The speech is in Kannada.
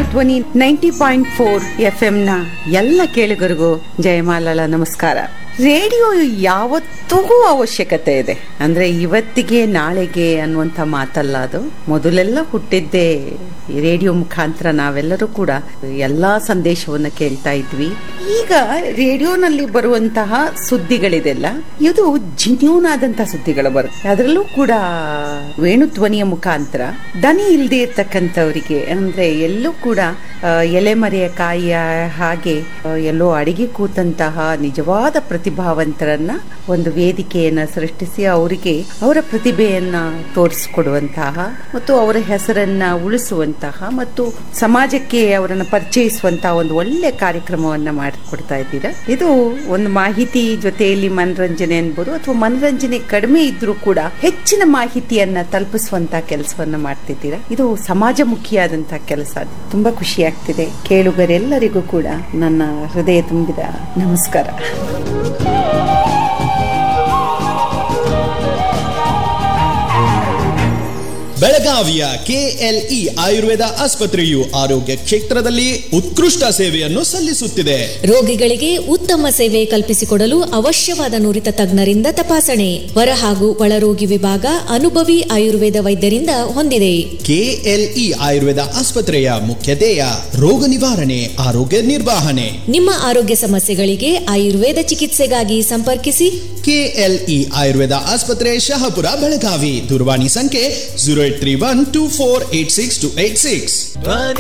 ಧ್ವನಿ ನೈಂಟಿ ಪಾಯಿಂಟ್ ಫೋರ್ ಎಫ್ ನ ಎಲ್ಲ ಕೇಳುಗರಿಗೂ ಜಯಮಾಲಳ ನಮಸ್ಕಾರ ರೇಡಿಯೋ ಯಾವತ್ತಿಗೂ ಅವಶ್ಯಕತೆ ಇದೆ ಅಂದ್ರೆ ಇವತ್ತಿಗೆ ನಾಳೆಗೆ ಅನ್ನುವಂಥ ಮಾತಲ್ಲ ಅದು ಮೊದಲೆಲ್ಲ ಹುಟ್ಟಿದ್ದೇ ಈ ರೇಡಿಯೋ ಮುಖಾಂತರ ನಾವೆಲ್ಲರೂ ಕೂಡ ಎಲ್ಲಾ ಸಂದೇಶವನ್ನ ಕೇಳ್ತಾ ಇದ್ವಿ ಈಗ ರೇಡಿಯೋನಲ್ಲಿ ಬರುವಂತಹ ಸುದ್ದಿಗಳಿದೆಲ್ಲ ಇದು ಜಿನ್ಯೂನ್ ಆದಂತಹ ಸುದ್ದಿಗಳು ಬರುತ್ತೆ ಅದರಲ್ಲೂ ಕೂಡ ವೇಣುಧ್ವನಿಯ ಮುಖಾಂತರ ದನಿ ಇಲ್ಲದೆ ಇರ್ತಕ್ಕಂಥವರಿಗೆ ಅಂದ್ರೆ ಎಲ್ಲೂ ಕೂಡ ಆ, ಎಲೆಮರೆಯ ಕಾಯಿಯ ಹಾಗೆ ಆ, ಎಲ್ಲೋ ಅಡಿಗೆ ಕೂತಂತಹ ನಿಜವಾದ ಪ್ರತಿಭಾವಂತರನ್ನ ಒಂದು ವೇದಿಕೆಯನ್ನ ಸೃಷ್ಟಿಸಿ ಅವರಿಗೆ ಅವರ ಪ್ರತಿಭೆಯನ್ನ ತೋರಿಸಿಕೊಡುವಂತಹ ಮತ್ತು ಅವರ ಹೆಸರನ್ನ ಉಳಿಸುವಂತಹ ಮತ್ತು ಸಮಾಜಕ್ಕೆ ಅವರನ್ನ ಪರಿಚಯಿಸುವಂತಹ ಒಂದು ಒಳ್ಳೆ ಕಾರ್ಯಕ್ರಮವನ್ನ ಮಾಡಿಕೊಡ್ತಾ ಇದ್ದೀರಾ ಇದು ಒಂದು ಮಾಹಿತಿ ಜೊತೆಯಲ್ಲಿ ಮನರಂಜನೆ ಅನ್ಬೋದು ಅಥವಾ ಮನರಂಜನೆ ಕಡಿಮೆ ಇದ್ರೂ ಕೂಡ ಹೆಚ್ಚಿನ ಮಾಹಿತಿಯನ್ನ ತಲುಪಿಸುವಂತ ಕೆಲಸವನ್ನ ಮಾಡ್ತಿದ್ದೀರಾ ಇದು ಸಮಾಜಮುಖಿಯಾದಂತಹ ಕೆಲಸ ತುಂಬಾ ಖುಷಿ ಆಗ್ತಿದೆ ಕೇಳುಗರೆಲ್ಲರಿಗೂ ಕೂಡ ನನ್ನ ಹೃದಯ ತುಂಬಿದ ನಮಸ್ಕಾರ ಬೆಳಗಾವಿಯ ಕೆಎಲ್ಇ ಆಯುರ್ವೇದ ಆಸ್ಪತ್ರೆಯು ಆರೋಗ್ಯ ಕ್ಷೇತ್ರದಲ್ಲಿ ಉತ್ಕೃಷ್ಟ ಸೇವೆಯನ್ನು ಸಲ್ಲಿಸುತ್ತಿದೆ ರೋಗಿಗಳಿಗೆ ಉತ್ತಮ ಸೇವೆ ಕಲ್ಪಿಸಿಕೊಡಲು ಅವಶ್ಯವಾದ ನುರಿತ ತಜ್ಞರಿಂದ ತಪಾಸಣೆ ಹೊರ ಹಾಗೂ ಒಳರೋಗಿ ವಿಭಾಗ ಅನುಭವಿ ಆಯುರ್ವೇದ ವೈದ್ಯರಿಂದ ಹೊಂದಿದೆ ಕೆಎಲ್ಇ ಆಯುರ್ವೇದ ಆಸ್ಪತ್ರೆಯ ಮುಖ್ಯ ಧ್ಯೇಯ ರೋಗ ನಿವಾರಣೆ ಆರೋಗ್ಯ ನಿರ್ವಹಣೆ ನಿಮ್ಮ ಆರೋಗ್ಯ ಸಮಸ್ಯೆಗಳಿಗೆ ಆಯುರ್ವೇದ ಚಿಕಿತ್ಸೆಗಾಗಿ ಸಂಪರ್ಕಿಸಿ ಕೆಎಲ್ಇ ಆಯುರ್ವೇದ ಆಸ್ಪತ್ರೆ ಶಹಾಪುರ ಬೆಳಗಾವಿ ದೂರವಾಣಿ ಸಂಖ್ಯೆ zero eight three one two four eight six two eight six